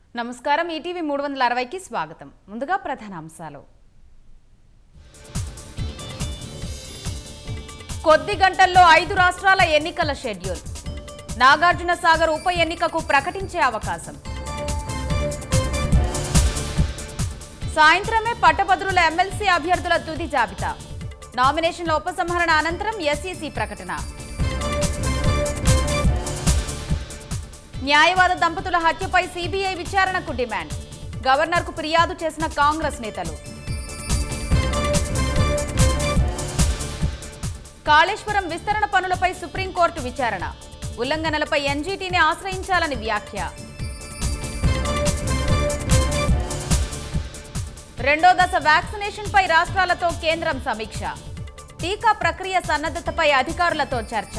నమస్కారం ఈటీవీ మూడు వందల అరవైకి స్వాగతం ముందుగా ప్రధాన అంశాలు కొద్ది గంటల్లో ఐదు రాష్ట్రాల ఎన్నికల షెడ్యూల్ నాగార్జున సాగర్ ఉప ఎన్నికకు ప్రకటించే అవకాశం సాయంత్రమే పట్టభద్రుల ఎమ్మెల్సీ అభ్యర్థుల తుది జాబితా నామినేషన్ల ఉపసంహరణ అనంతరం ఎస్ఈసీ ప్రకటన న్యాయవాద దంపతుల హత్యపై సీబీఐ విచారణకు డిమాండ్ గవర్నర్కు ఫిర్యాదు చేసిన కాంగ్రెస్ నేతలు కాళేశ్వరం విస్తరణ పనులపై సుప్రీంకోర్టు విచారణ ఉల్లంఘనలపై ఎన్జీటీని ఆశ్రయించాలని వ్యాఖ్య రెండో దశ వ్యాక్సినేషన్ పై రాష్ట్రాలతో కేంద్రం సమీక్ష టీకా ప్రక్రియ సన్నద్ధతపై అధికారులతో చర్చ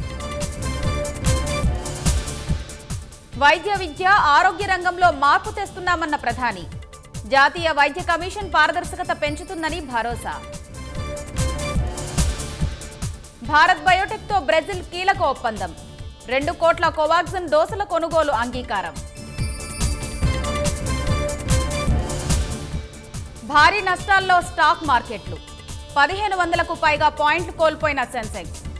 వైద్య విద్య ఆరోగ్య రంగంలో మార్పు తెస్తున్నామన్న ప్రధాని జాతీయ వైద్య కమిషన్ పారదర్శకత పెంచుతుందని భరోసా భారత్ బయోటెక్ తో బ్రెజిల్ కీలక ఒప్పందం రెండు కోట్ల కోవాక్సిన్ డోసుల కొనుగోలు అంగీకారం భారీ నష్టాల్లో స్టాక్ మార్కెట్లు పదిహేను వందలకు పైగా పాయింట్లు కోల్పోయిన సెన్సెక్స్